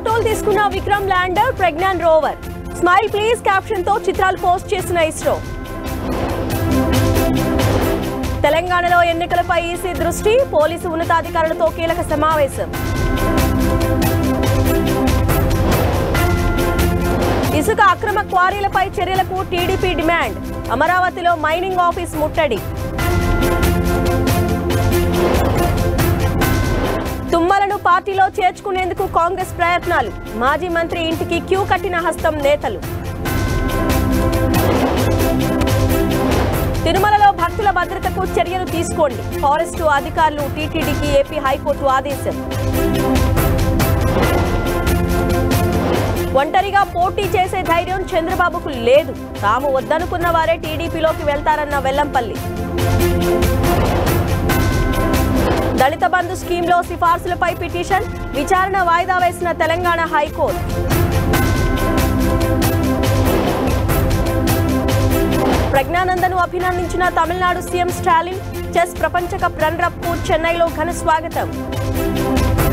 ఫోటోలు తీసుకున్న Vikram lander Pragyan rover smile please caption తో చిత్రాలు పోస్ట్ చేసిన ఇస్రో తెలంగాణలో ఎన్నికలపై ఈసీ దృష్టి పోలీసు ఉన్నతాధికారులతో కీలక సమావేశం ఇసుక అక్రమ క్వారీలపై చర్యలకు టీడీపీ డిమాండ్ అమరావతిలో మైనింగ్ ఆఫీస్ ముట్టడి తుమ్మలను పార్టీలో చేర్చుకునేందుకు కాంగ్రెస్ ప్రయత్నాలు మాజీ మంత్రి ఇంటికి క్యూ కట్టిన హస్తం నేతలు తిరుమలలో భక్తుల భద్రతకు చర్యలు తీసుకోండి ఫారెస్టు అధికారులు టీటీడీకి ఏపీ హైకోర్టు ఆదేశం ఒంటరిగా పోటీ చేసే ధైర్యం చంద్రబాబుకు లేదు తాము వద్దనుకున్న వారే టీడీపీలోకి వెళ్తారన్న వెల్లంపల్లి దళిత బంధు స్కీమ్లో సిఫార్సులపై పిటిషన్ విచారణ వాయిదా వేసిన తెలంగాణ హైకోర్టు ప్రజ్ఞానందను అభినందించిన తమిళనాడు సీఎం స్టాలిన్ చెస్ ప్రపంచ కప్ రన్నర్ అప్ కు చెన్నైలో ఘన స్వాగతం